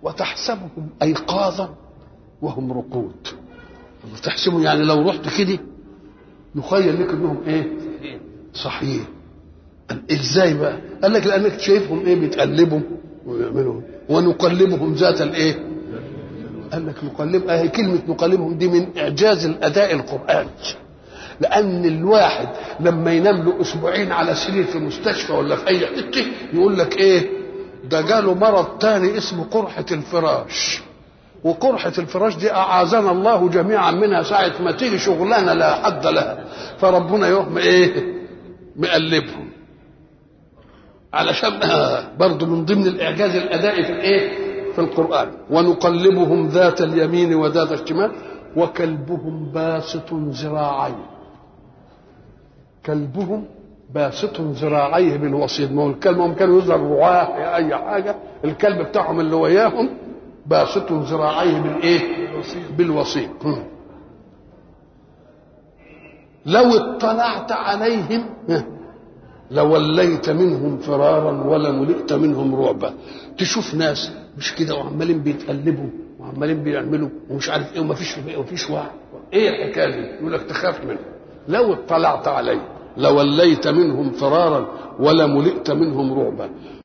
وتحسبهم ايقاظا وهم رقود تحسبهم يعني لو رحت كده يخيل لك انهم ايه صحيح قال ازاي بقى قال لك لانك شايفهم ايه بيتقلبوا ويعملوا ونقلبهم ذات الايه قال لك نقلب اهي كلمه نقلبهم دي من اعجاز الاداء القراني لان الواحد لما ينام له اسبوعين على سرير في مستشفى ولا في اي حته يقول لك ايه ده جاله مرض تاني اسمه قرحه الفراش وقرحة الفراش دي أعاذنا الله جميعا منها ساعة ما تيجي شغلانة لا حد لها فربنا يوم إيه مقلبهم علشان برضه من ضمن الإعجاز الأدائي في الإيه في القرآن ونقلبهم ذات اليمين وذات الشمال وكلبهم باسط ذراعيه كلبهم باسط ذراعيه بالوسيط ما هو الكلب هم كانوا يظهر رعاه اي حاجه الكلب بتاعهم اللي وياهم باسط ذراعيه بالايه بالوسيط لو اطلعت عليهم لوليت منهم فرارا ولملئت منهم رعبا تشوف ناس مش كده وعمالين بيتقلبوا وعمالين بيعملوا ومش عارف ايه ومفيش ومفيش وعي ايه الحكايه دي يقول لك تخاف منه لو اطلعت عليه لوليت منهم فرارا ولملئت منهم رعبا